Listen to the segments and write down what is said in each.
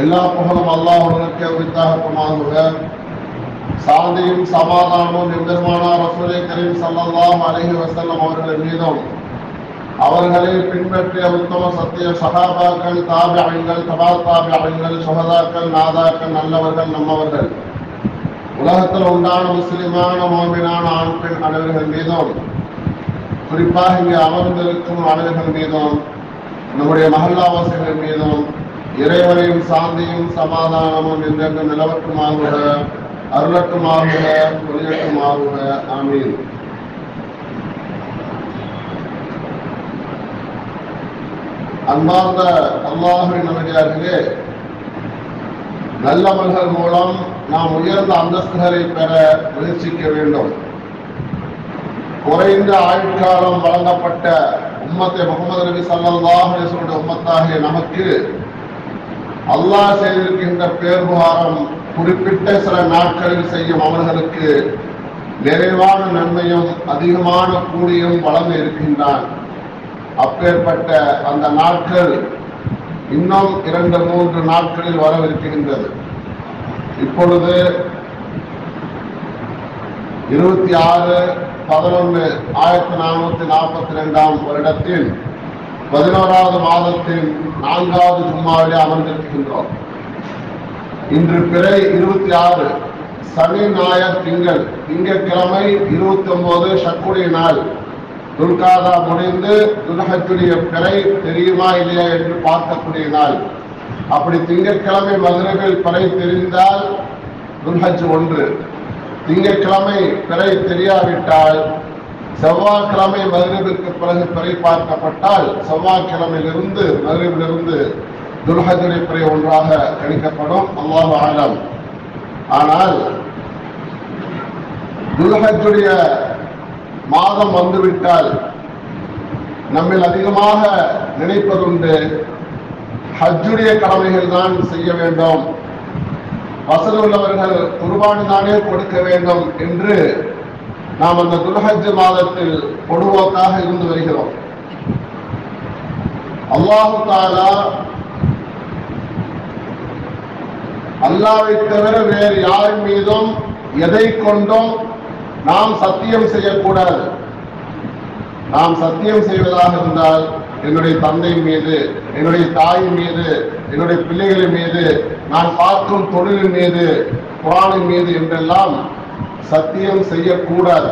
எல்லா புகழும் அல்லாஹுடனுக்கு உரித்தாகட்டுமாகுக சாந்தியும் சமாதானமும் எம்பெருமானா ரசூலே கரீம் ஸல்லல்லாஹு அலைஹி வஸல்லம் அவர்கள் மீதும் அவர்களை பின்பற்றிய உத்தம சத்திய சகாபாக்கள் தாபியங்கள் தபா தாபியங்கள் சுகதாக்கள் நாதாக்கள் நல்லவர்கள் நம்மவர்கள் உலகத்தில் உண்டான முஸ்லிமான மோமினான ஆண் பெண் அனைவர்கள் மீதும் குறிப்பாக இங்கே அமர்ந்திருக்கும் அனைவர்கள் மீதும் நம்முடைய மகல்லாவாசிகள் மீதும் இறைவனையும் சாந்தியும் சமாதானமும் என்றென்று நிலவட்டுமாகுக அருளட்டுமாகுக பொலியட்டுமாகுக ஆமீன் அன்பார்ந்த அல்லாஹுவின் நல்லடியார்களே நல்லவர்கள் மூலம் நாம் உயர்ந்த அந்தஸ்துகளை பெற முயற்சிக்க வேண்டும் குறைந்த ஆயுட்காலம் வழங்கப்பட்ட உம்மத்தை முகமது நபி ஸல்லல்லாஹு அலைஹி வஸல்லம் உம்மத்தாகிய நமக்கு அல்லாஹ் செய்திருக்கின்ற பேர்புகாரம் குறிப்பிட்ட சில நாட்களில் செய்யும் அவர்களுக்கு நிறைவான நன்மையும் அதிகமான கூலியும் வழங்க இருக்கின்றான் அப்பேற்பட்ட அந்த நாட்கள் இன்னும் இரண்டு மூன்று நாட்களில் வரவிருக்கின்றது இப்பொழுது இருபத்தி ஆறு பதினொன்று ஆயிரத்தி நானூத்தி நாற்பத்தி ரெண்டாம் வருடத்தில் பதினோராவது மாதத்தின் நான்காவது ஜும்மாவிலே அமர்ந்திருக்கின்றோம் இன்று பிறை இருபத்தி ஆறு சனி ஞாயர் திங்கள் திங்கட்கிழமை இருபத்தி ஒன்பது சக்குடைய நாள் துல்காதா முடிந்து துல்ஹஜுடைய பிறை தெரியுமா இல்லையா என்று பார்க்கக்கூடிய நாள் அப்படி திங்கட்கிழமை மதுரவில் பிறை தெரிந்தால் துல்ஹஜ் ஒன்று திங்கட்கிழமை பிறை தெரியாவிட்டால் செவ்வாய்க்கிழமை மதுரவிற்கு பிறகு பிறை பார்க்கப்பட்டால் செவ்வாய்க்கிழமையிலிருந்து மதுரவிலிருந்து துல்ஹஜுடைய பிறை ஒன்றாக கணிக்கப்படும் அல்லாஹ் ஆலம் ஆனால் துல்ஹஜுடைய மாதம் வந்துவிட்டால் நம்மில் அதிகமாக நினைப்பதுண்டு ஹஜ்ஜுடைய கடமைகள் தான் செய்ய வேண்டும் வசதி உள்ளவர்கள் குர்பானி தானே கொடுக்க வேண்டும் என்று நாம் அந்த துல்ஹஜ் மாதத்தில் பொதுவோக்காக இருந்து வருகிறோம் அல்லாஹு தாலா அல்லாவை தவிர வேறு யாரின் மீதும் எதை கொண்டும் நாம் சத்தியம் செய்யக்கூடாது நாம் சத்தியம் செய்வதாக இருந்தால் என்னுடைய தந்தை மீது என்னுடைய தாயின் மீது என்னுடைய பிள்ளைகளின் மீது நான் பார்க்கும் தொழிலின் மீது குரானின் மீது என்றெல்லாம் சத்தியம் செய்யக்கூடாது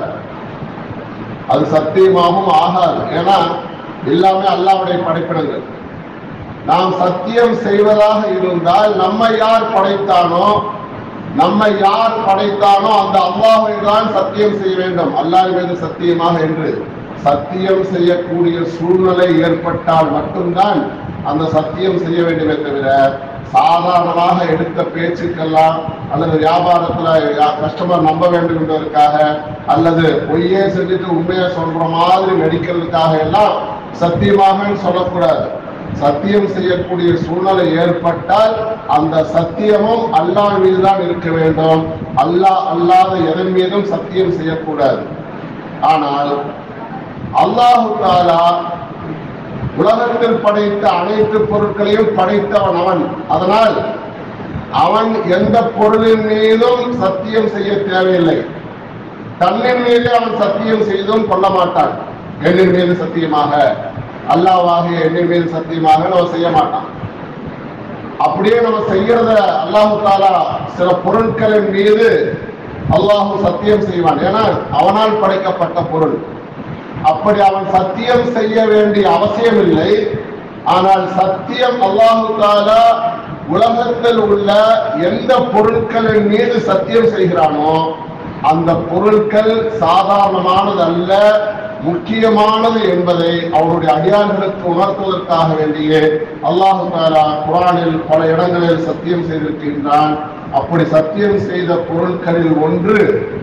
அது சத்தியமாகவும் ஆகாது ஏன்னா எல்லாமே அல்லாவுடைய படைப்பினங்கள் நாம் சத்தியம் செய்வதாக இருந்தால் நம்மை யார் படைத்தானோ நம்மை யார் படைத்தானோ அந்த அல்லாஹை தான் சத்தியம் செய்ய வேண்டும் அல்லாஹ் மீது சத்தியமாக என்று சத்தியம் செய்யக்கூடிய சூழ்நிலை ஏற்பட்டால் மட்டும்தான் அந்த சத்தியம் செய்ய வேண்டுமே தவிர சாதாரணமாக எடுத்த பேச்சுக்கெல்லாம் அல்லது வியாபாரத்துல கஸ்டமர் நம்ப வேண்டும் என்பதற்காக அல்லது பொய்யே செஞ்சுட்டு உண்மையை சொல்ற மாதிரி நடிக்கிறதுக்காக எல்லாம் சத்தியமாக சொல்லக்கூடாது சத்தியம் செய்யக்கூடிய சூழ்நிலை ஏற்பட்டால் அந்த சத்தியமும் அல்லாஹ் மீதுதான் இருக்க வேண்டும் அல்லாஹ் அல்லாத எதன் மீதும் சத்தியம் செய்யக்கூடாது ஆனால் அல்லாஹு தாலா உலகத்தில் படைத்த அனைத்து பொருட்களையும் படைத்தவன் அவன் அதனால் அவன் எந்த பொருளின் மீதும் சத்தியம் செய்ய தேவையில்லை தன்னின் மீது அவன் சத்தியம் செய்தும் கொள்ள மாட்டான் எண்ணின் மீது சத்தியமாக அல்லாவாகிய எண்ணின் மீது சத்தியமாக நம்ம செய்ய மாட்டான் அப்படியே நம்ம செய்யறத அல்லாஹு தாலா சில பொருட்களின் மீது அல்லாஹு சத்தியம் செய்வான் ஏன்னா அவனால் படைக்கப்பட்ட பொருள் அப்படி அவன் சத்தியம் செய்ய வேண்டிய அவசியம் இல்லை ஆனால் சத்தியம் அல்லாஹு தாலா உலகத்தில் உள்ள எந்த பொருட்களின் மீது சத்தியம் செய்கிறானோ அந்த பொருட்கள் சாதாரணமானது அல்ல முக்கியமானது என்பதை அவருடைய அடியார்களுக்கு உணர்த்துவதற்காக வேண்டிய அல்லாஹு தாலா குரானில் பல இடங்களில் சத்தியம் செய்திருக்கின்றான் அப்படி சத்தியம் செய்த பொருட்களில் ஒன்று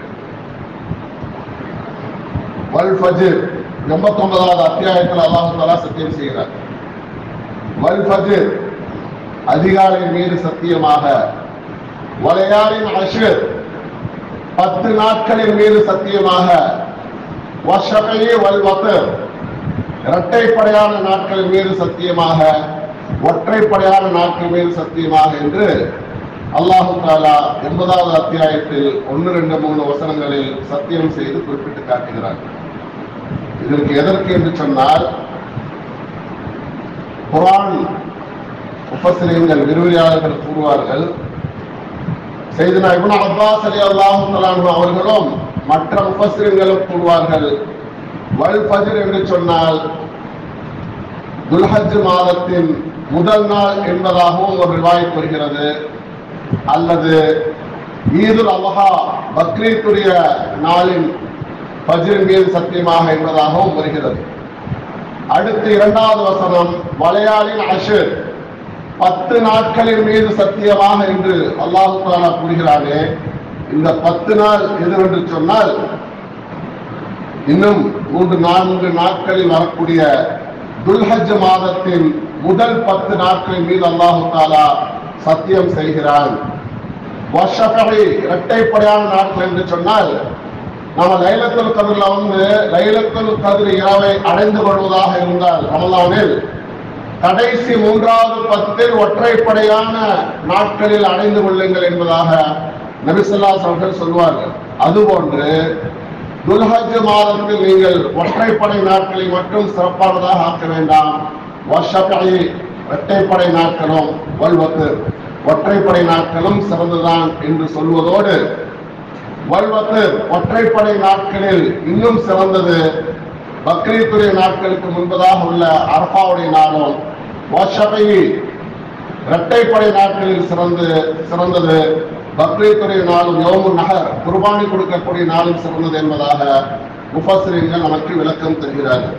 வல் ஃபஜ்ர் எண்பத்தொன்பதாவது அத்தியாயத்தில் அல்லாஹு தாலா சத்தியம் செய்கிறார் வல் ஃபஜ்ர் அதிகாலையின் மீது சத்தியமாக வலையாளின் அஷ்ர் பத்து நாட்களின் மீது சத்தியமாக வஷபையே வல் வத்ர் இரட்டைப்படையான நாட்களின் மீது சத்தியமாக ஒற்றைப்படையான நாட்கள் மீது சத்தியமாக என்று அல்லாஹு தாலா எண்பதாவது அத்தியாயத்தில் ஒன்று ரெண்டு மூணு வசனங்களில் சத்தியம் செய்து குறிப்பிட்டு காட்டுகிறார் இதற்கு எதற்கு என்று சொன்னால் குரான் உபசிரியங்கள் விரிவுரையாளர்கள் கூறுவார்கள் செய்தனா இப்னு அப்பாஸ் அலி அல்லாஹு அவர்களும் மற்ற முஃபஸ்ஸிரின்களும் கூறுவார்கள் வல் ஃபஜ்ர் என்று சொன்னால் துல்ஹஜ் மாதத்தின் முதல் நாள் என்பதாகவும் ஒரு ரிவாயத் வருகிறது அல்லது ஈதுல் அல்ஹா பக்ரீத்துடைய நாளின் ஃபஜ்ரின் மீது சத்தியமாக என்பதாகவும் வருகிறது அடுத்து இரண்டாவது வசனம் வளையாளின் அஷர் பத்து நாட்களின் மீது சத்தியமாக என்று அல்லாஹு தாலா கூறுகிறானே இந்த பத்து நாள் எதுவென்று சொன்னால் இன்னும் மூன்று நான்கு நாட்களில் வரக்கூடிய துல்ஹஜ் மாதத்தின் முதல் பத்து நாட்களின் மீது அல்லாஹு தாலா சத்தியம் செய்கிறான் வஷபி இரட்டைப்படையான நாட்கள் என்று சொன்னால் நம்ம லைலத்துல் கதிரில் வந்து லைலத்துல் கதிர் இரவை அடைந்து கொள்வதாக இருந்தால் ரமலானில் கடைசி மூன்றாவது பத்தில் ஒற்றைப்படையான நாட்களில் அடைந்து கொள்ளுங்கள் என்பதாக நபிசல்லாஸ் அவர்கள் சொல்வார்கள் அதுபோன்று துல்ஹஜ் மாதத்தில் நீங்கள் ஒற்றைப்படை நாட்களை மட்டும் சிறப்பானதாக ஆக்க வேண்டாம் வஷபி இரட்டைப்படை நாட்களும் வல்வத்து ஒற்றைப்படை நாட்களும் சிறந்ததான் என்று சொல்வதோடு வல்வத்து ஒற்றைப்படை நாட்களில் இன்னும் சிறந்தது பக்ரீத்துடைய நாட்களுக்கு முன்பதாக உள்ள அரபாவுடைய நாளும் வஷபை இரட்டைப்படை நாட்களில் சிறந்து சிறந்தது பக்ரீத்துடைய நாளும் யோமு நகர் குர்பானி கொடுக்கக்கூடிய நாளும் சிறந்தது என்பதாக முஃபஸ்ரீன்கள் நமக்கு விளக்கம் தருகிறார்கள்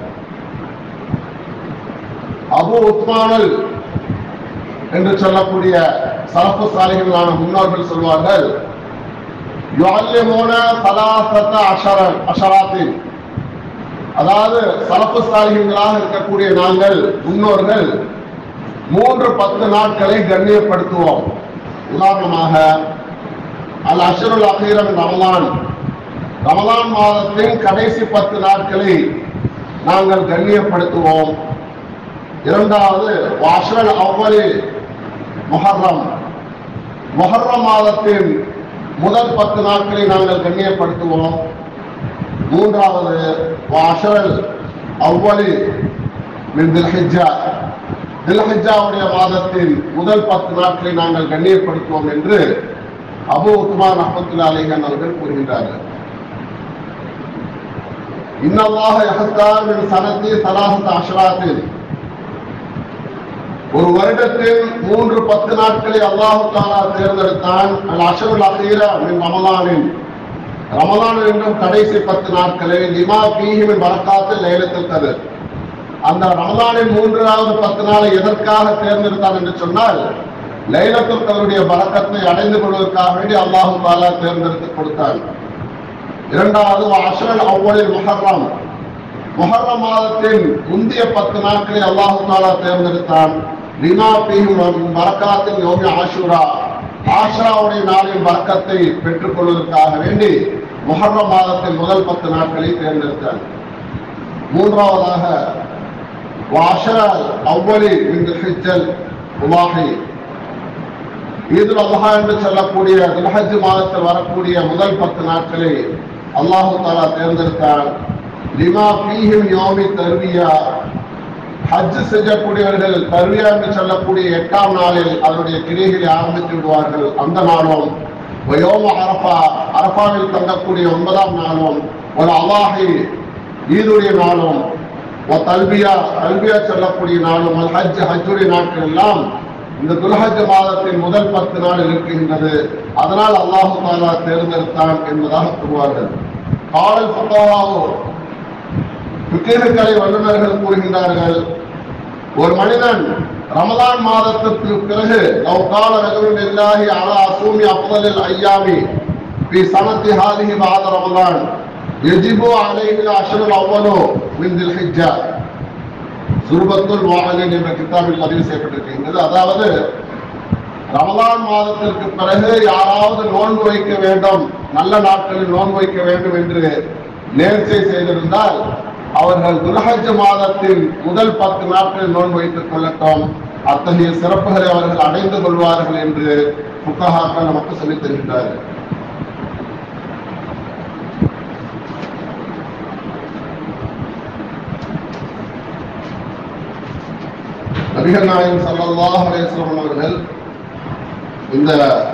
அபு உஸ்மானல் என்று சொல்லக்கூடிய சலப்பு சாலைகளான முன்னோர்கள் சொல்வார்கள் யுஅல்லிமூன சலாசத்த அஷரன் அஷராத்தின் அதாவது சலப்பு சாலிகங்களாக இருக்கக்கூடிய நாங்கள் முன்னோர்கள் மூன்று பத்து நாட்களை கண்ணியப்படுத்துவோம் உதாரணமாக அல் அஷருல் அகீரம் ரமலான் ரமலான் மாதத்தின் கடைசி பத்து நாட்களை நாங்கள் கண்ணியப்படுத்துவோம் இரண்டாவது வாஷல் அவ்வளி முஹர்ரம் முஹர்ரம் மாதத்தின் முதல் பத்து நாட்களை நாங்கள் கண்ணியப்படுத்துவோம் மூன்றாவது வாஷல் அவ்வளி மின் தில்ஹிஜா தில்ஹிஜாவுடைய மாதத்தின் முதல் பத்து நாட்களை நாங்கள் கண்ணியப்படுத்துவோம் என்று அபு உத்மான் அஹமத்துல்லா அலிகன் அவர்கள் கூறுகின்றார்கள் இன்னல்லாஹ யஹத்தார் மின் சனத்தி சலாஹத் அஷ்ராத்தில் ஒரு வருடத்தில் மூன்று பத்து நாட்களை அல்லாஹு தாலா தேர்ந்தெடுத்தான் அல் அஷருல் அகீர மின் ரமலானின் ரமலான் என்றும் கடைசி பத்து நாட்களை லிமா பீஹிமின் வரக்காத்தில் லைலத்தில் கதிர் அந்த ரமலானின் மூன்றாவது பத்து நாளை எதற்காக தேர்ந்தெடுத்தான் என்று சொன்னால் லைலத்துல் கதருடைய பறக்கத்தை அடைந்து கொள்வதற்காக வேண்டி அல்லாஹு தாலா தேர்ந்தெடுத்து கொடுத்தான் இரண்டாவது அஷரல் அவ்வளில் முஹர்ரம் முஹர்ரம் மாதத்தின் முந்தைய பத்து நாட்களை அல்லாஹு தாலா தேர்ந்தெடுத்தான் லிமா பீஹிம் வரக்காத்தின் யோமி ஆஷூரா ஆஷராவுடைய நாளின் வர்க்கத்தை பெற்றுக் கொள்வதற்காக வேண்டி முஹர்ரம் மாதத்தின் முதல் பத்து நாட்களை தேர்ந்தெடுத்தார் மூன்றாவதாக வாஷர அவ்வளி இந்த ஹிஜல் உமாஹி ஈதுல் அல்ஹா என்று சொல்லக்கூடிய துல்ஹஜ் மாதத்தில் வரக்கூடிய முதல் பத்து நாட்களை அல்லாஹு தாலா தேர்ந்தெடுத்தார் லிமா பீஹிம் யோமி தர்வியா ஹஜ் செய்யக்கூடியவர்கள் தர்வியா என்று சொல்லக்கூடிய எட்டாம் நாளில் அதனுடைய கிரிகளை ஆரம்பித்து விடுவார்கள் அந்த நாளும் வயோம அரபா அரபாவில் தங்கக்கூடிய ஒன்பதாம் நாளும் ஒரு அலாஹி ஈதுடைய நாளும் ஒரு தல்பியா தல்பியா சொல்லக்கூடிய நாளும் ஒரு ஹஜ் ஹஜ்ஜுடைய நாட்கள் எல்லாம் இந்த துல்ஹஜ் மாதத்தின் முதல் பத்து நாள் இருக்கின்றது அதனால் அல்லாஹு தாலா தேர்ந்தெடுத்தான் என்பதாக கூறுவார்கள் காவல் ஃபத்தவாவோ விக்கிரகலை வல்லுநர்கள் கூறுகின்றார்கள் ஒரு மனிதன் ரமலான் மாதத்திற்கு பிறகு லவ்கால ரஜுல் இல்லாஹி அலா அசூமி அப்தலில் ஐயாமி பி சனத்தி ஹாதிஹி பாத ரமலான் எஜிபு அலைஹி அஷ்ருல் அவ்வலு மின் தில் ஹிஜ்ஜா சுருபத்துல் வாஹலின் என்ற கிதாபில் பதிவு செய்யப்பட்டிருக்கின்றது அதாவது ரமலான் மாதத்திற்கு பிறகு யாராவது நோன்பு வைக்க வேண்டும் நல்ல நாட்களில் நோன்பு வைக்க வேண்டும் என்று நேர்ச்சை செய்திருந்தால் அவர்கள் துல்ஹஜ் மாதத்தின் முதல் பத்து நாட்களில் நோன்பு வைத்துக் கொள்ளட்டும் அத்தகைய சிறப்புகளை அவர்கள் அடைந்து கொள்வார்கள் என்று புக்கஹாக்கள் நமக்கு சொல்லித் தருகின்றார்கள் நபிகள் நாயகம் ஸல்லல்லாஹு அலைஹி வஸல்லம் அவர்கள் இந்த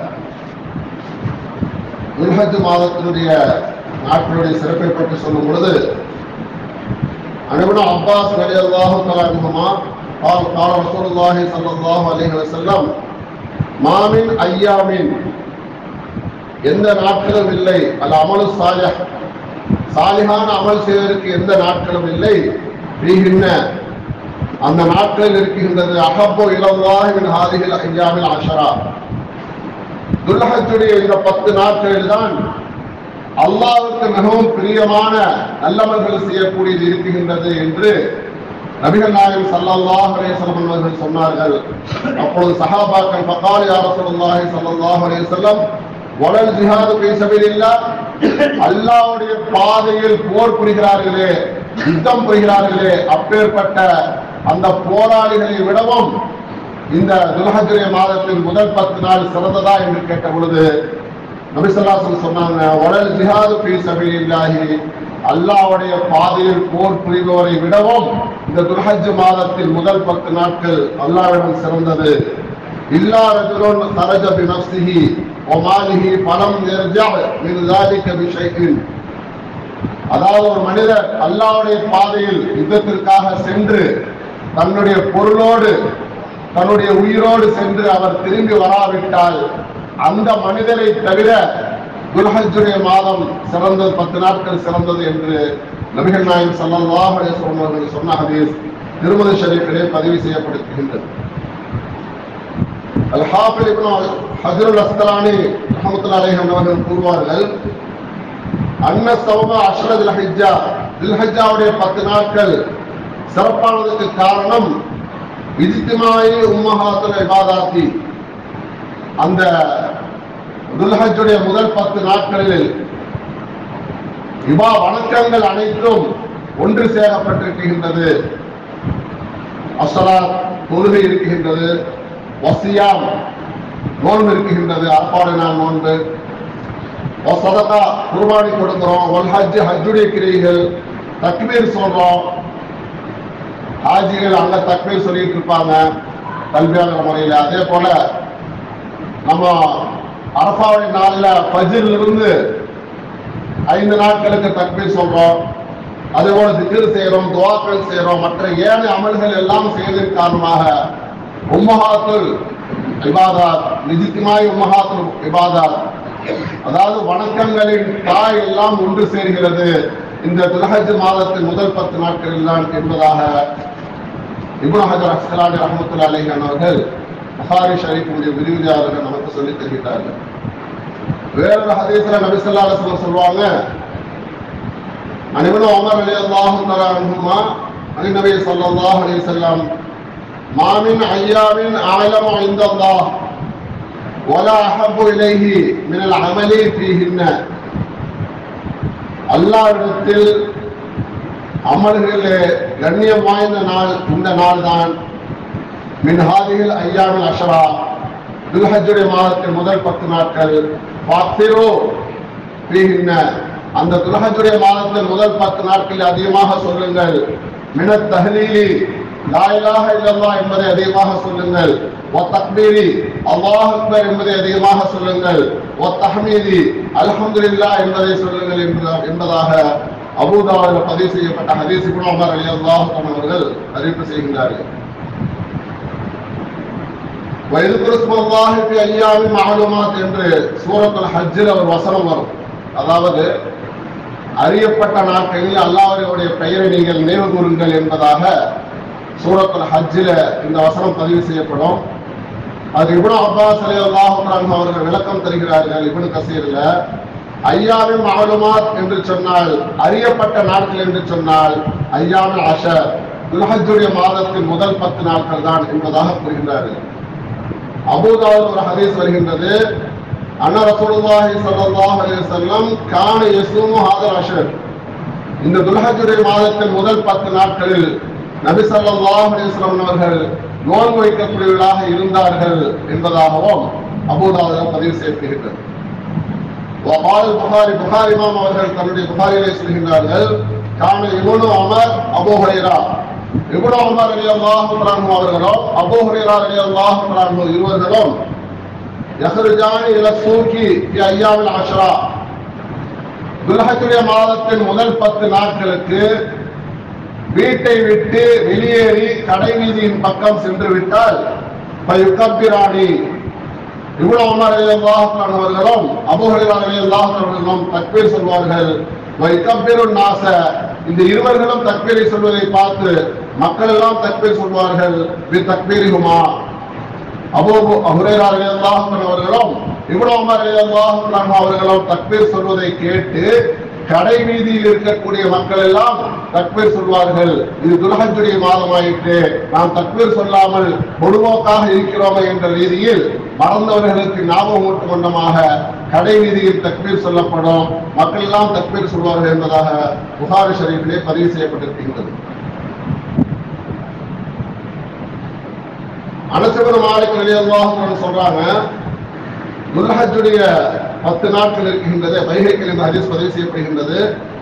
துல்ஹஜ் மாதத்தினுடைய நாட்களுடைய சிறப்பை பற்றி சொல்லும் பொழுது அனுபவம் அப்பாஸ் ரலியல்லாஹு தஆலா அன்ஹுமா قال قال رسول الله صلى الله عليه وسلم ما من ஐயாமின் எந்த நாட்களும் இல்லை அல் அமலு சாலிஹ் சாலிஹான அமல் செய்வதற்கு எந்த நாட்களும் இல்லை ஃபீஹின்ன அந்த நாட்களில் இருக்கின்றது அஹப்போ இலவாஹி மின் ஹாதிஹில் ஐயாமில் அஷரா துல்ஹஜ்ஜுடைய இந்த பத்து நாட்களில் தான் அல்லாஹ்வுக்கு மிகவும் பிரியமான நல்லமல்கள் செய்யக்கூடியது இருக்குகின்றது என்று நபிகள் நாயகம் ஸல்லல்லாஹு அலைஹி வஸல்லம் அவர்கள் சொன்னார்கள் அப்பொழுது சஹாபாக்கள் ஃபகால் யா ரசூலுல்லாஹி ஸல்லல்லாஹு அலைஹி வஸல்லம் வலல் ஜிஹாது ஃபீ சபீலில்லாஹ் அல்லாஹ்வுடைய பாதையில் போர் புரிகிறார்களே யுத்தம் புரிகிறார்களே அப்பேற்பட்ட அந்த போராளிகளை விடவும் இந்த துல்ஹஜ்ஜுடைய மாதத்தின் முதல் பத்து நாள் சிறந்ததா என்று கேட்ட பொழுது நபிசல்லாசன் சொன்னாங்க வலல் ஜிஹாது ஃபீ சபீலில்லாஹி அல்லாஹ்வுடைய பாதையில் போர் புரிபவரை விடவும் இந்த துல்ஹஜ் மாதத்தின் முதல் பத்து நாட்கள் அல்லாஹ்விடம் சிறந்தது இல்லா ரஜுலுன் خرج بنفسه وماله فلم يرجع من ذلك بشيء அதாவது ஒரு மனிதர் அல்லாஹ்வுடைய பாதையில் யுத்தத்திற்காக சென்று தன்னுடைய பொருளோடு தன்னுடைய உயிரோடு சென்று அவர் திரும்பி வராவிட்டால் அந்த மனிதரை தவிர துல்ஹஜ்ஜுடைய மாதம் சிறந்தது பத்து நாட்கள் சிறந்தது என்று நபிகள் நாயகம் ஸல்லல்லாஹு அலைஹி வஸல்லம் அவர்கள் சொன்ன ஹதீஸ் திருமதி ஷரீஃபிலே பதிவு செய்யப்படுகின்றது அல் ஹாஃபில் இப்னு ஹஜ்ருல் அஸ்கலானி ரஹ்மத்துல்லாஹி அலைஹி அவர்கள் கூறுவார்கள் அன்ன சௌம அஷ்ர தில்ஹிஜ்ஜா தில்ஹிஜ்ஜாவுடைய பத்து நாட்கள் சிறப்பானதுக்கு காரணம் இஜ்திமாயி உம்மஹாத்துல் இபாதாத்தி அந்த துல்ஹஜ்ஜுடைய முதல் பத்து நாட்களில் இபா வணக்கங்கள் அனைத்தும் ஒன்று சேரப்பட்டிருக்கின்றது அஸ்ஸலாத் தொழுகை இருக்கின்றது வசியாம் நோன்பு இருக்கின்றது அப்பாடு நாள் நோன்பு சதகா குர்பானி கொடுக்கிறோம் ஒல் ஹஜ் ஹஜ்ஜுடைய கிரியைகள் தக்பீர் சொல்றோம் ஹாஜிகள் அங்க தக்பீர் சொல்லிட்டு இருப்பாங்க கல்வியாளர் முறையில் அதே போல நம்ம அரபாவுடைய நாள்ல ஃபஜ்ரில் இருந்து ஐந்து நாட்களுக்கு தக்பீர் சொல்றோம் அதே போல திக்ர் செய்யறோம் துவாக்கள் செய்யறோம் மற்ற ஏழு அமல்கள் எல்லாம் செய்வதன் காரணமாக உம்மஹாத்துல் இபாதாத் நிஜித்திமாய் உம்மஹாத்துல் இபாதாத் அதாவது வணக்கங்களின் தாய் எல்லாம் ஒன்று சேர்கிறது இந்த துலஹஜ் மாதத்தின் முதல் பத்து நாட்களில் தான் என்பதாக இப்னு ஹஜர் அஸ்கலானி ரஹமத்துல்லா அலைஹன் அவர்கள் புகாரி ஷரீஃபுடைய விரிவுரையாளர்கள் நமக்கு சொல்லித் தருகிறார்கள் வேறொரு ஹதீஸ்ல நபி ஸல்லல்லாஹு அலைஹி வஸல்லம் சொல்வாங்க அனிபன் உமர் ரலியல்லாஹு தஆலா அன்ஹுமா அனி நபி ஸல்லல்லாஹு அலைஹி வஸல்லம் ما من أيام أعلم عند الله ولا أحب إليه من العمل فيهن அல்லாவிடத்தில் அமல்களிலே கண்ணியம் வாய்ந்த நாள் இந்த நாள் தான் மின்ஹாதிகள் ஐயாமில் அஷரா துல்ஹஜுடைய மாதத்தின் முதல் பத்து நாட்கள் பாத்திரோ பீகின்ன அந்த துல்ஹஜுடைய மாதத்தின் முதல் பத்து நாட்களில் அதிகமாக சொல்லுங்கள் மினத் தஹ்லீலி லா இலாஹ இல்லல்லாஹ் என்பதை அதிகமாக சொல்லுங்கள் வ தக்பீரி அல்லாஹ் அக்பர் என்பதை அதிகமாக சொல்லுங்கள் வ தஹ்மீதி அல்ஹம்துலில்லாஹ் என்பதை சொல்லுங்கள் என்பதா- என்பதாக அபூதாவில் பதிவு செய்யப்பட்ட ஹதீஸ் இப்னு உமர் ரலியல்லாஹு அன்ஹு அவர்கள் அறிவிப்பு செய்கின்றார்கள் வயதுக்குரு ஸ்மல்லாஹி ஃபி ஐயாமி மஅலூமாத் என்று சூரத்துல் ஹஜ்ஜில் ஒரு வசனம் வரும் அதாவது அறியப்பட்ட நாட்களில் அல்லாஹ்வுடைய பெயரை நீங்கள் நினைவு கூறுங்கள் என்பதாக சூரத்துல் ஹஜ்ஜில் இந்த வசனம் பதிவு செய்யப்படும் அது இப்னு அப்பாஸ் ரலியல்லாஹு அன்ஹு அவர்கள் விளக்கம் தருகிறார்கள் இப்னு கசீர்ல ஐயாமி மஅலூமாத் என்று சொன்னால் அறியப்பட்ட நாட்கள் என்று சொன்னால் ஐயாமில் அஷர் துல்ஹஜ்ஜுடைய மாதத்தின் முதல் பத்து நாட்கள் தான் என்பதாக கூறுகின்றார்கள் அபூதாவில் ஒரு ஹதீஸ் வருகின்றது அன்ன ரசூலுல்லாஹி ஸல்லல்லாஹு அலைஹி வஸல்லம் கான யஸூமு ஹாதல் அஷர் இந்த துல்ஹஜ்ஜுடைய மாதத்தின் முதல் பத்து நாட்களில் நபி ஸல்லல்லாஹு அலைஹி வஸல்லம் அவர்கள் நோன்பு வைக்கக்கூடியவர்களாக இருந்தார்கள் என்பதாகவும் அபூதாவிடம் பதிவு செய்யப்படுகின்றது وقال البخاري புகாரி இமாம் அவர்கள் தன்னுடைய புகாரிலே சொல்கின்றார்கள் கான Ibn Umar Abu Hurairah Ibn Umar ரலியல்லாஹு தஆலா அவர்களும் அபூ ஹுரைரா ரலியல்லாஹு தஆலா இருவர்களும் யஹ்ருஜானி இல சூகி ஃபி அய்யாமில் அஷ்ரா துல்ஹஜ்ஜுடைய மாதத்தின் முதல் பத்து நாட்களுக்கு வீட்டை விட்டு வெளியேறி கடை வீதியின் பக்கம் சென்று விட்டால் பயுக்கப்பிராணி இவ்வளவு உமர் ரலியல்லாஹு அன்ஹு அவர்களும் அபூ ஹுரைரா ரலியல்லாஹு அன்ஹு அவர்களும் தக்பீர் சொல்வார்கள் வைக்கப்பிரு நாச இந்த இருவர்களும் தக்பீரை சொல்வதை பார்த்து மக்கள் எல்லாம் தக்பீர் சொல்வார்கள் வி தக்பீரிஹுமா அபூ ஹுரைரா ரலியல்லாஹு அன்ஹு அவர்களும் இப்னு உமர் ரலியல்லாஹு அன்ஹு அவர்களும் தக்பீர் சொல்வதை கேட்டு கடை வீதியில் இருக்கக்கூடிய மக்கள் எல்லாம் தக்பீர் சொல்வார்கள் இது துல்ஹஜ்ஜுடைய மாதமாயிற்று நாம் தக்பீர் சொல்லாமல் பொதுவோக்காக இருக்கிறோமே என்ற ரீதியில் மறந்தவர்களுக்கு ஞாபகம் ஊட்டும் வண்ணமாக கடை வீதியில் தக்பீர் சொல்லப்படும் மக்கள் எல்லாம் தக்பீர் சொல்வார்கள் என்பதாக புகாரி ஷரீஃபிலே பதிவு செய்யப்பட்டிருக்கின்றது அனசபர் மாலிக் ரலியல்லாஹு சொல்றாங்க துல்ஹஜ்ஜுடைய பத்து நாட்கள் இருக்கின்றது வைகைக்கில் இந்த ஹதீஸ் பதிவு செய்யப்படுகின்றது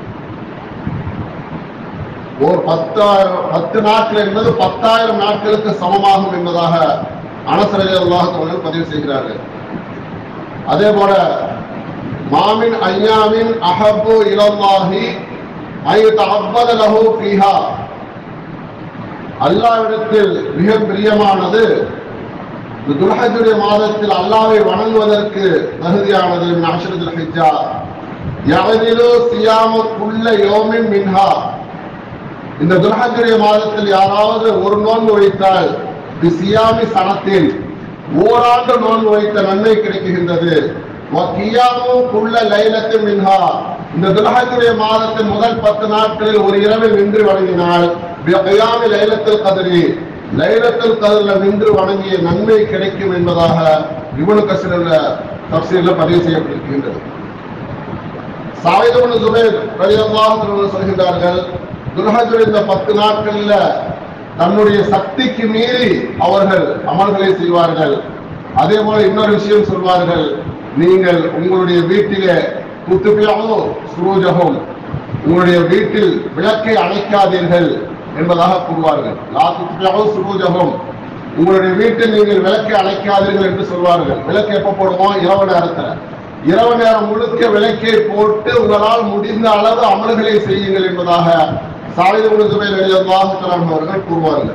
ஓர் பத்தாயிரம் பத்து நாட்கள் என்பது பத்தாயிரம் நாட்களுக்கு சமமாகும் என்பதாக அனசரலி அல்லாஹர்கள் பதிவு செய்கிறார்கள் அதே போல மாமின் ஐயாமின் அஹப்பு இலல்லாஹி ஐ தஅப்பத லஹு ஃபீஹா அல்லாஹ்விடத்தில் மிக பிரியமானது இந்த துல்ஹஜ்ஜுடைய மாதத்தில் அல்லாஹ்வை வணங்குவதற்கு தகுதியானது மின் அஷ்ரத்துல் ஹிஜ்ஜா யஅதிலு சியாமு குல்ல யௌமின் மின்ஹா இந்த துல்ஹஜ்ஜுடைய மாதத்தில் யாராவது ஒரு நோன்பு வைத்தால் தி சியாமி சனத்தில் ஓராண்டு நோன்பு வைத்த நன்மை கிடைக்குகின்றது வக்கியாமு குல்ல லைலத்தின் மின்ஹா இந்த துல்ஹஜ்ஜுடைய மாதத்தின் முதல் பத்து நாட்களில் ஒரு இரவில் நின்று வணங்கினால் பிகியாமி லைலத்தில் கதிரி லைலத்தில் கதிரில நின்று வணங்கிய நன்மை கிடைக்கும் என்பதாக இவனு கசில தப்சீர்ல பதிவு செய்யப்பட்டிருக்கின்றது சாயிதவன் சுபேர் ரலியல்லாஹு சொல்கின்றார்கள் துல்ஹஜ்ஜுடைய இந்த பத்து நாட்கள்ல தன்னுடைய சக்திக்கு மீறி அவர்கள் அமல்களை செய்வார்கள் அதே போல இன்னொரு விஷயம் சொல்வார்கள் நீங்கள் உங்களுடைய வீட்டிலே குத்துபியாவோ சுரூஜகம் உங்களுடைய வீட்டில் விளக்கை அணைக்காதீர்கள் என்பதாக கூறுவார்கள் லா குத்துபியாவோ சுரூஜகம் உங்களுடைய வீட்டில் நீங்கள் விளக்கை அணைக்காதீர்கள் என்று சொல்வார்கள் விளக்கு எப்ப போடுவோம் இரவு நேரத்துல இரவு நேரம் முழுக்க விளக்கை போட்டு உங்களால் முடிந்த அளவு அமல்களை செய்யுங்கள் என்பதாக சாயுத உணர்வை வெளியாக அவர்கள் கூறுவார்கள்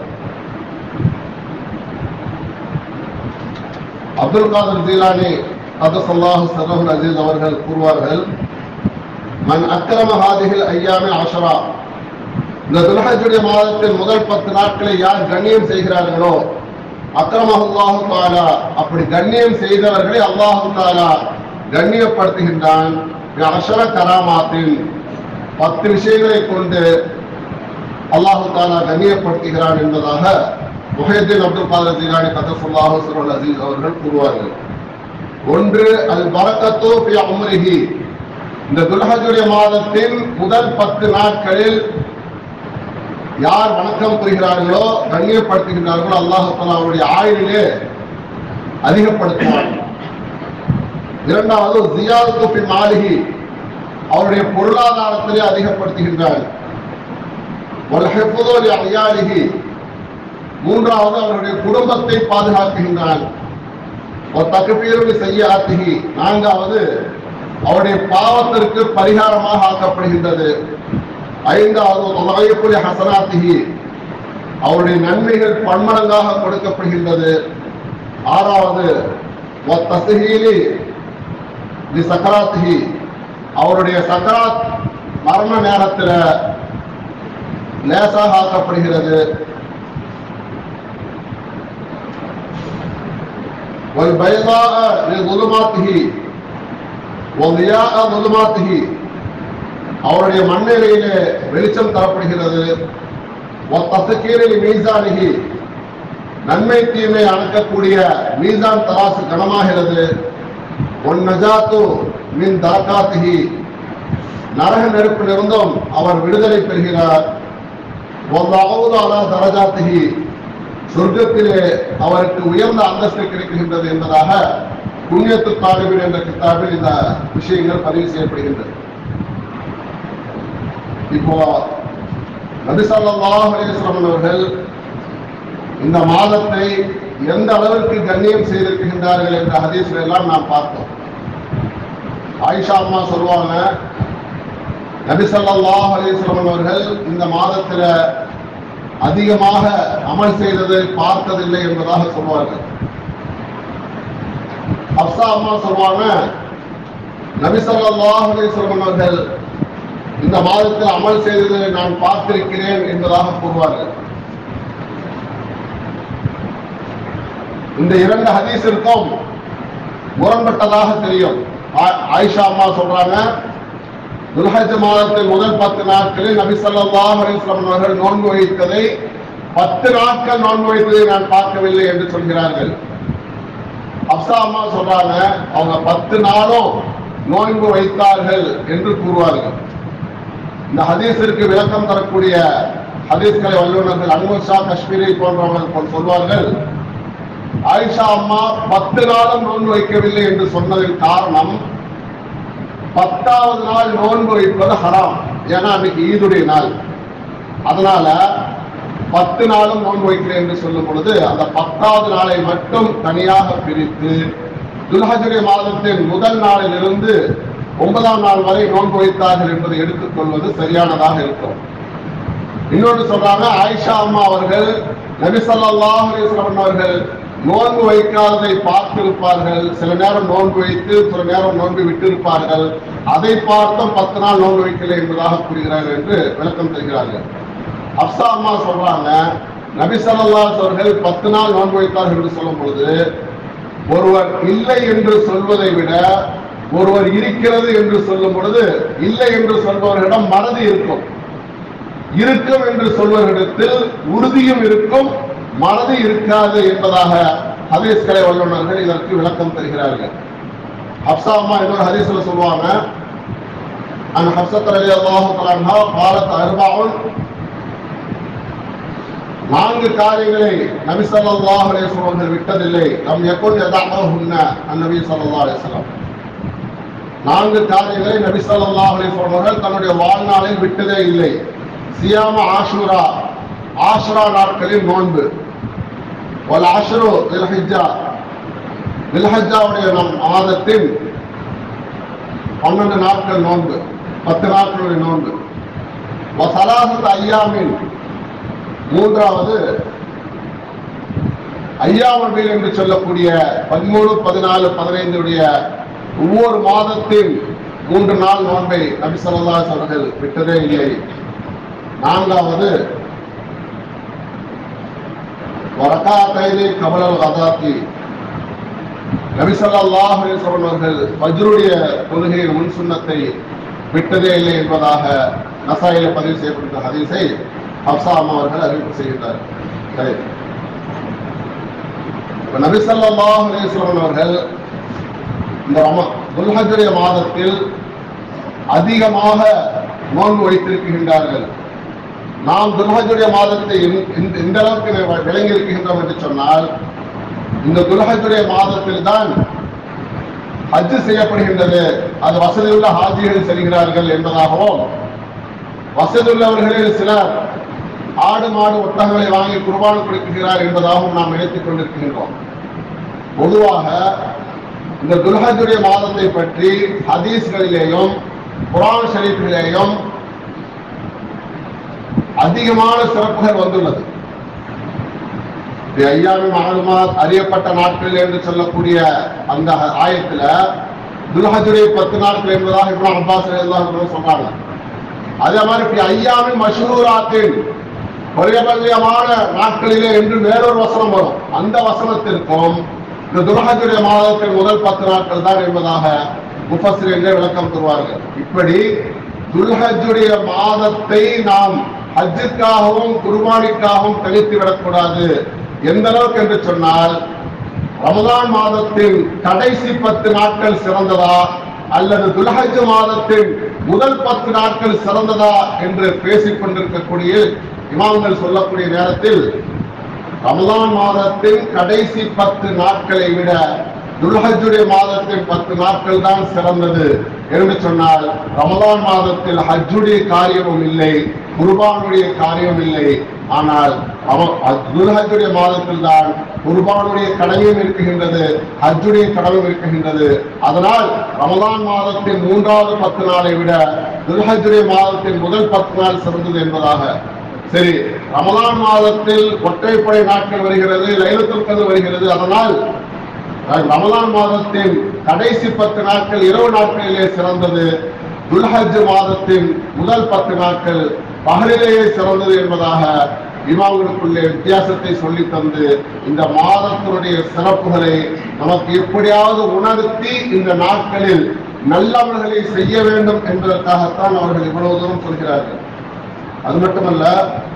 அப்துல் காதர் ஜீலானி அதசல்லாஹு சரஹுல் அஜீஸ் அவர்கள் கூறுவார்கள் மன் அக்கிரம ஹாதிகள் ஐயாமே ஆஷரா இந்த துல்ஹஜுடைய மாதத்தின் முதல் பத்து நாட்களை யார் கண்ணியம் செய்கிறார்களோ அக்கிரமஹுல்லாஹு தாலா அப்படி கண்ணியம் செய்தவர்களை அல்லாஹு தாலா கண்ணியப்படுத்துகின்றான் அஷர கராமாத்தின் பத்து விஷயங்களை கொண்டு அல்லாஹு தாலா கண்ணியப்படுத்துகிறான் என்பதாக முஹைதீன் அப்துல் காதர் ஜீலானி கதசுல்லாஹு சுருல் அசீஸ் அவர்கள் கூறுவார்கள் ஒன்று அல் பரக்கத்தோ ஃபி அம்ரிஹி இந்த துல்ஹஜுடைய மாதத்தின் முதல் பத்து நாட்களில் யார் வணக்கம் புரிகிறார்களோ கண்ணியப்படுத்துகின்றார்களோ அல்லாஹு தாலா அவருடைய ஆயுளிலே அதிகப்படுத்துவார் இரண்டாவது ஜியாதத்து ஃபி மாலிஹி அவருடைய பொருளாதாரத்திலே அதிகப்படுத்துகின்றார் வல்ஹிஃபுது அயாலிஹி மூன்றாவது அவருடைய குடும்பத்தை பாதுகாக்குகின்றான் தகுப்பீருடைய செய்யாத்திகி நான்காவது அவருடைய பாவத்திற்கு பரிகாரமாக ஆக்கப்படுகின்றது ஐந்தாவது தொலைப்புடைய ஹசனாத்திகி அவருடைய நன்மைகள் பன்மடங்காக கொடுக்கப்படுகின்றது ஆறாவது தசுகீலி தி சக்கராத்திகி அவருடைய சக்கராத் மரண நேரத்தில் லேசாக ஆக்கப்படுகிறது والبيضاء لظلماته وضياء ظلماته அவருடைய மண்ணிலையிலே வெளிச்சம் தரப்படுகிறது தசக்கீரில் மீசானிகி நன்மை தீமை அணக்கக்கூடிய மீசான் தராசு கனமாகிறது ஒன் நஜாத்து மின் தாக்காத்திகி நரக நெருப்பிலிருந்தும் அவர் விடுதலை பெறுகிறார் ஒல்லாவது அலா தரஜாத்திகி சொர்க்கத்திலே அவருக்கு உயர்ந்த அந்தஸ்து கிடைக்கின்றது என்பதாக புண்ணியத்து தாலிபின் என்ற கிதாபில் இந்த விஷயங்கள் பதிவு செய்யப்படுகின்றது இப்போ நபிசல்லாஹ் அலிஸ்லாமன் அவர்கள் இந்த மாதத்தை எந்த அளவிற்கு கண்ணியம் செய்திருக்கின்றார்கள் என்ற ஹதீஸ்ல எல்லாம் நாம் பார்த்தோம் ஆயிஷா அம்மா சொல்லுவாங்க நபிசல்லாஹ் அலிஸ்லாமன் அவர்கள் இந்த மாதத்துல அதிகமாக அமல் செய்ததை பார்த்ததில்லை என்பதாக சொல்வார்கள் அப்சா அம்மா சொல்லுவாங்க நபிசல்லாஹ் அலிஸ்லாமன் அவர்கள் இந்த மாதத்தில் அமல் செய்ததை நான் பார்த்திருக்கிறேன் என்பதாக கூறுவார்கள் இந்த இரண்டு ஹதீஸிற்கும் முரண்பட்டதாக தெரியும் ஆ- ஆயிஷா அம்மா சொல்றாங்க துல்ஹஜ் மாதத்தின் முதல் பத்து நாட்களில் நபி ஸல்லல்லாஹு அலைஹி வஸல்லம் அவர்கள் நோன்பு வைத்ததை பத்து நாட்கள் நோன்பு வைத்ததை நான் பார்க்கவில்லை என்று சொல்கிறார்கள் அப்சா அம்மா சொல்றாங்க அவங்க பத்து நாளும் நோன்பு வைத்தார்கள் என்று கூறுவார்கள் இந்த ஹதீஸிற்கு விளக்கம் தரக்கூடிய ஹதீஸ்களை வல்லுநர்கள் அன்வர் ஷா காஷ்மீரி போன்றவர்கள் சொல்வார்கள் ஆயிஷா அம்மா பத்து நாளும் நோன்பு வைக்கவில்லை என்று சொன்னதின் காரணம் பத்தாவது நாள் நோன்பு வைப்பது ஹராம் ஏன்னா அன்னைக்கு ஈதுடைய நாள் அதனால பத்து நாளும் நோன்பு வைக்கிறேன் என்று சொல்லும் பொழுது அந்த பத்தாவது நாளை மட்டும் தனியாக பிரித்து துல்ஹஜுடைய மாதத்தின் முதல் நாளில் இருந்து ஒன்பதாம் நாள் வரை நோன்பு வைத்தார்கள் என்பதை எடுத்துக் கொள்வது சரியானதாக இருக்கும் இன்னொன்று சொல்றாங்க ஆயிஷா அம்மா அவர்கள் நபி ஸல்லல்லாஹு அலைஹி வஸல்லம் அவர்கள் நோன்பு வைக்காததை பார்த்திருப்பார்கள் சில நேரம் நோன்பு வைத்து சில நேரம் நோன்பு விட்டிருப்பார்கள் அதை பார்த்தும் பத்து நாள் நோன்பு வைக்கல என்பதாக கூறுகிறார்கள் என்று விளக்கம் தருகிறார்கள் அப்சா அம்மா சொல்றாங்க நபி ஸல்லல்லாஹு அலைஹி அவர்கள் பத்து நாள் நோன்பு வைத்தார்கள் என்று சொல்லும் பொழுது ஒருவர் இல்லை என்று சொல்வதை விட ஒருவர் இருக்கிறது என்று சொல்லும் பொழுது இல்லை என்று சொல்பவர்களிடம் மனது இருக்கும் இருக்கும் என்று சொல்வர்களிடத்தில் உறுதியும் இருக்கும் மனது இருக்காது என்பதாக ஹதீஸ் கலை வல்லுநர்கள் இதற்கு விளக்கம் தருகிறார்கள் ஹப்சா அம்மா இன்னொரு ஹதீஸ்ல சொல்லுவாங்க அன் ஹப்சத் அலி அல்லாஹு தலான்ஹா பாலத் அர்பாவுன் நான்கு காரியங்களை நபி ஸல்லல்லாஹு அலைஹி வஸல்லம் அவர்கள் விட்டதில்லை லம் யகுன் யதஅஹுன்ன அந்நபி ஸல்லல்லாஹு அலைஹி வஸல்லம் நான்கு காரியங்களை நபி ஸல்லல்லாஹு அலைஹி வஸல்லம் அவர்கள் தன்னுடைய வாழ்நாளில் விட்டதே இல்லை சியாம ஆஷுரா ஆஷுரா நாட்களில் நோன்பு வல் ஆஷுரு தில்ஹிஜ்ஜா தில்ஹஜ்ஜாவுடைய நம் மாதத்தின் பன்னெண்டு நாட்கள் நோன்பு பத்து நாட்களுடைய நோன்பு வசலாசத் ஐயாமின் மூன்றாவது ஐயாமல் என்று சொல்லக்கூடிய பதிமூணு பதினாலு பதினைந்துடைய ஒவ்வொரு மாதத்தின் மூன்று நாள் நோன்பை நபி ஸல்லல்லாஹு அலைஹி அவர்கள் விட்டதே இல்லை நான்காவது வரகாத்தைனி கபலல் கதாத்தி நபி ஸல்லல்லாஹு அலைஹி வஸல்லம் அவர்கள் ஃபஜ்ருடைய தொழுகையின் முன் சுன்னத்தை விட்டதே இல்லை என்பதாக நசாயில பதிவு செய்யப்பட்ட ஹதீஸை ஹப்சா அம்மா அவர்கள் அறிவிப்பு செய்கின்றார் சரி இப்ப நபி ஸல்லல்லாஹு அலைஹி வஸல்லம் அவர்கள் இந்த ரம- துல்ஹஜ்ஜுடைய மாதத்தில் அதிகமாக நோன்பு வைத்திருக்கின்றார்கள் நாம் துல்ஹஜ்ஜுடைய மாதத்தை இந்த- இந்த- இந்த அளவுக்கு வி- விளங்கி இருக்கின்றோம் என்று சொன்னால் இந்த துல்ஹஜ்ஜுடைய மாதத்தில் தான் ஹஜ் செய்யப்படுகின்றது அது வசதியுள்ள ஹாஜிகள் செல்கிறார்கள் என்பதாகவும் வசதியுள்ளவர்களில் சிலர் ஆடு மாடு ஒட்டகங்களை வாங்கி குர்பான் கொடுக்கிறார் என்பதாகவும் நாம் நினைத்துக் கொண்டிருக்கின்றோம் பொதுவாக இந்த துல்ஹஜுடைய மாதத்தை பற்றி ஹதீஸ்களிலேயும் குரான் ஷரீஃபிலேயும் அதிகமான சிறப்புகள் வந்துள்ளது இது ஐயாமி மாலுமாத் அறியப்பட்ட நாட்கள் என்று சொல்லக்கூடிய அந்த ஆயத்துல துல்ஹஜுடைய பத்து நாட்கள் என்பதாக இப்ராஹிம் அப்பாஸ் ரலியல்லாஹு சொல்றாங்க அதே மாதிரி இப்படி ஐயாமி மஷூராத்தின் பிரபல்யமான நாட்களிலே என்று வேறொரு வசனம் வரும் அந்த வசனத்திற்கும் இந்த துல்ஹஜுடைய மாதத்தின் முதல் பத்து நாட்கள் தான் என்பதாக முஃபஸ்ஸிரீன்கள் விளக்கம் தருவார்கள் இப்படி துல்ஹஜுடைய மாதத்தை நாம் ஹஜ்ஜுக்காகவும் குர்பானிக்காகவும் கழித்து விடக்கூடாது எந்த அளவுக்கு என்று சொன்னால் ரமதான் மாதத்தின் கடைசி பத்து நாட்கள் சிறந்ததா அல்லது துல்ஹஜ் மாதத்தின் முதல் பத்து நாட்கள் சிறந்ததா என்று பேசிக் கொண்டிருக்கக்கூடிய இமாம்கள் சொல்லக்கூடிய நேரத்தில் ரமலான் மாதத்தின் கடைசி பத்து நாட்களை விட துல்ஹஜுடைய மாதத்தின் பத்து நாட்கள் தான் சிறந்தது என்று சொன்னால் ரமலான் மாதத்தில் ஹஜ்ஜுடைய காரியமும் இல்லை குர்பானுடைய காரியம் இல்லை ஆனால் துல்ஹஜுடைய மாதத்தில் தான் குர்பானுடைய கடமையும் இருக்குகின்றது ஹஜ்ஜுடைய கடமையும் இருக்குகின்றது அதனால் ரமலான் மாதத்தின் மூன்றாவது பத்து நாளை விட துல்ஹஜுடைய மாதத்தின் முதல் பத்து நாள் சிறந்தது என்பதாக சரி ரமலான் மாதத்தில் ஒற்றைப்படை நாட்கள் வருகிறது லைலத்துல் கதிர் வருகிறது அதனால் ரமலான் மாதத்தின் கடைசி பத்து நாட்கள் இரவு நாட்களிலே சிறந்தது துல்ஹஜ் மாதத்தின் முதல் பத்து நாட்கள் பகலிலேயே சிறந்தது என்பதாக இமாம்களுக்குள்ளே வித்தியாசத்தை சொல்லி தந்து இந்த மாதத்தினுடைய சிறப்புகளை நமக்கு எப்படியாவது உணர்த்தி இந்த நாட்களில் நல்லவர்களை செய்ய வேண்டும் என்பதற்காகத்தான் அவர்கள் இவ்வளவு தூரம் சொல்கிறார்கள் அது மட்டுமல்ல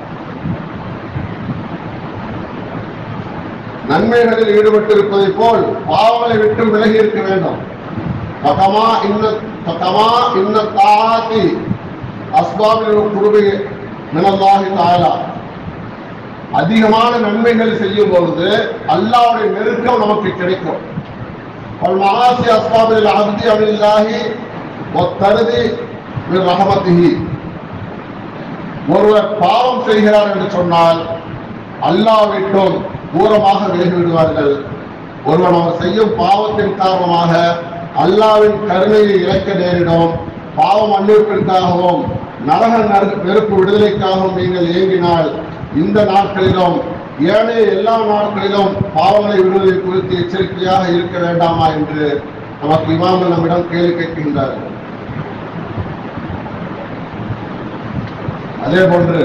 நன்மைகளில் ஈடுபட்டிருப்பதை போல் பாவங்களை விட்டு விலகி இருக்க வேண்டும் பகமா இன்ன பகமா இன்ன தாத்தி அஸ்பாபில் குருபி மினல்லாஹி தாலா அதிகமான நன்மைகள் செய்யும் பொழுது அல்லாவுடைய நெருக்கம் நமக்கு கிடைக்கும் மகாசி அஸ்பாபில் அப்தி அமில்லாஹி ஒத்தருதி ரஹமத்திஹி ஒருவர் பாவம் செய்கிறார் என்று சொன்னால் அல்லாவிட்டும் தூரமாக விலகி விடுவார்கள் ஒருவன் அவர் செய்யும் பாவத்தின் காரணமாக அல்லாவின் கருணையை இழக்க நேரிடும் பாவம் மன்னிப்பிற்காகவும் நரக நரக- நெருப்பு விடுதலைக்காகவும் நீங்கள் இயங்கினால் இந்த நாட்களிலும் ஏனைய எல்லா நாட்களிலும் பாவங்களை விடுவதை குறித்து எச்சரிக்கையாக இருக்க வேண்டாமா என்று நமக்கு இமாமல் நம்மிடம் கேள்வி கேட்கின்றார்கள் அதே போன்று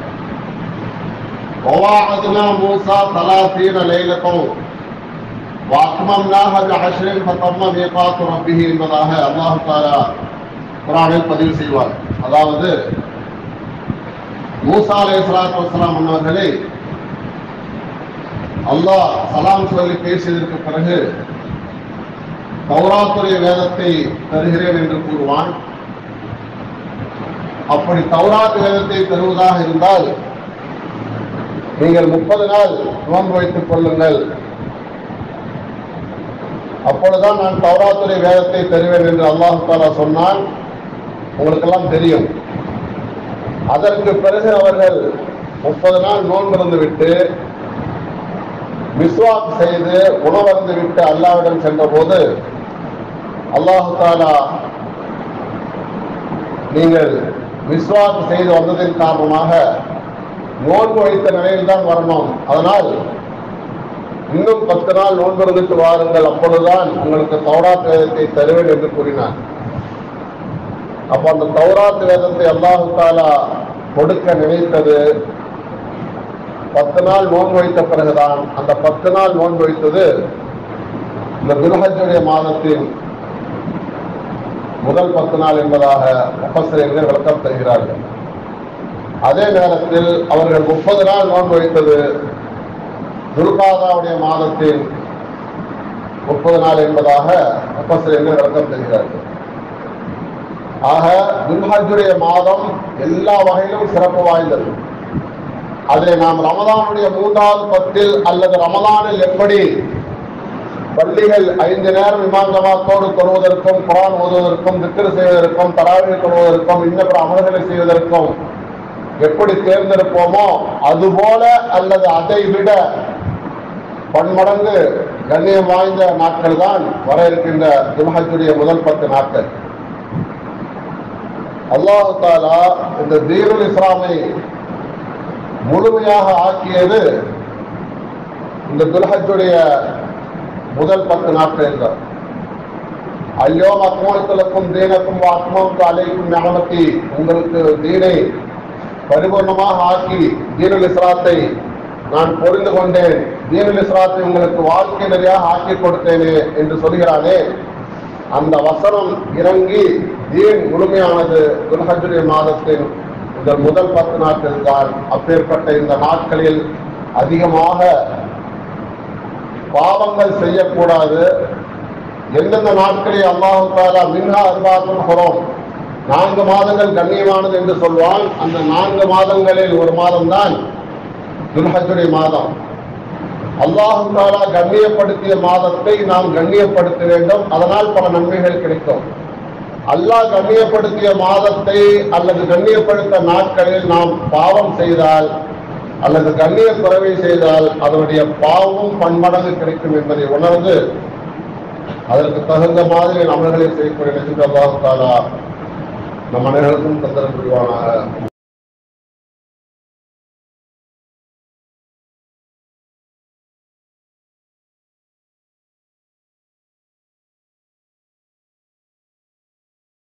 وواعدنا موسى ثلاثين ليلة وأتممناها بعشر فتم ميقات ربه என்பதாக அல்லாஹ் தாலா குரானில் பதிவு செய்வார் அதாவது மூசா அலைஹிஸ்ஸலாத்து வஸ்ஸலாம் அன்னவர்களை அல்லாஹ் சலாம் சொல்லி பேசியதற்கு பிறகு தௌராத்துடைய வேதத்தை தருகிறேன் என்று கூறுவான் அப்படி தௌராத் வேதத்தை தருவதாக இருந்தால் நீங்கள் முப்பது நாள் நோன்பு வைத்துக் கொள்ளுங்கள் அப்பொழுதுதான் நான் தௌராத்துடைய வேதத்தை தருவேன் என்று அல்லாஹு தாலா சொன்னான் உங்களுக்கெல்லாம் தெரியும் அதற்கு பிறகு அவர்கள் முப்பது நாள் நோன்பிருந்து விட்டு விஸ்வாக் செய்து உணவருந்து விட்டு அல்லாவிடம் சென்றபோது அல்லாஹு தாலா நீங்கள் விஸ்வாக் செய்து வந்ததின் காரணமாக நோன்பு வைத்த நிலையில் தான் வரணும் அதனால் இன்னும் பத்து நாள் நோன்பு இருந்துட்டு வாருங்கள் அப்பொழுதுதான் உங்களுக்கு தௌராத் வேதத்தை தருவேன் என்று கூறினார் அப்ப அந்த தௌராத் வேதத்தை அல்லாஹு தாலா கொடுக்க நினைத்தது பத்து நாள் நோன்பு வைத்த பிறகுதான் அந்த பத்து நாள் நோன்பு வைத்தது இந்த துல்ஹஜுடைய மாதத்தின் முதல் பத்து நாள் என்பதாக முப்பசிரியர்கள் விளக்கம் தருகிறார்கள் அதே நேரத்தில் அவர்கள் முப்பது நாள் நோன்பு வைத்தது துல்காதாவுடைய மாதத்தின் முப்பது நாள் என்பதாக முப்பசிரியர்கள் விளக்கம் தருகிறார்கள் ஆக துல்ஹஜுடைய மாதம் எல்லா வகையிலும் சிறப்பு வாய்ந்தது அதை நாம் ரமதானுடைய மூன்றாவது பத்தில் அல்லது ரமதானில் எப்படி பள்ளிகள் ஐந்து நேரம் இமாம் ஜமாத்தோடு தொழுவதற்கும் குரான் ஓதுவதற்கும் திக்கர் செய்வதற்கும் தராவியை தொழுவதற்கும் இன்னும் அமல்களை செய்வதற்கும் எப்படி தேர்ந்தெடுப்போமோ அதுபோல அல்லது அதை விட பன்மடங்கு கண்ணியம் வாய்ந்த நாட்கள் தான் வர இருக்கின்ற துல்ஹஜுடைய முதல் பத்து நாட்கள் அல்லாஹு தாலா இந்த தீனுல் இஸ்லாமை முழுமையாக ஆக்கியது இந்த துல்ஹஜுடைய முதல் பத்து நாட்களில் தான் ஐயோ அக்மலத்திலக்கும் தீனக்கும் அக்மம் அலைக்கும் ஞாபகத்தி உங்களுக்கு தீனை பரிபூர்ணமாக ஆக்கி தீனுல் இஸ்லாத்தை நான் புரிந்து கொண்டேன் தீனுல் இஸ்லாத்தை உங்களுக்கு வாழ்க்கை நெறியாக ஆக்கி கொடுத்தேனே என்று சொல்கிறானே அந்த வசனம் இறங்கி தீன் முழுமையானது துல்ஹஜுடைய மாதத்தின் இந்த முதல் பத்து நாட்கள் தான் அப்பேற்பட்ட இந்த நாட்களில் அதிகமாக பாவங்கள் செய்யக்கூடாது எந்தெந்த நாட்களில் அல்லாஹு தாலா மின்ஹா அர்பாத்தும் குரோம் நான்கு மாதங்கள் கண்ணியமானது என்று சொல்வான் அந்த நான்கு மாதங்களில் ஒரு மாதம் தான் துல்ஹஜுடைய மாதம் அல்லாஹு தாலா கண்ணியப்படுத்திய மாதத்தை நாம் கண்ணியப்படுத்த வேண்டும் அதனால் பல நன்மைகள் கிடைக்கும் அல்லாஹ் கண்ணியப்படுத்திய மாதத்தை அல்லது கண்ணியப்படுத்த நாட்களில் நாம் பாவம் செய்தால் அல்லது கண்ணிய குறைவை செய்தால் அதனுடைய பாவமும் பன்மடங்கு கிடைக்கும் என்பதை உணர்ந்து அதற்கு தகுந்த மாதிரி அமல்களை செய்யக்கூடிய நினைக்கின்ற அல்லாஹு தாலா நம் அனைவருக்கும் தந்தரம் புரிவானாக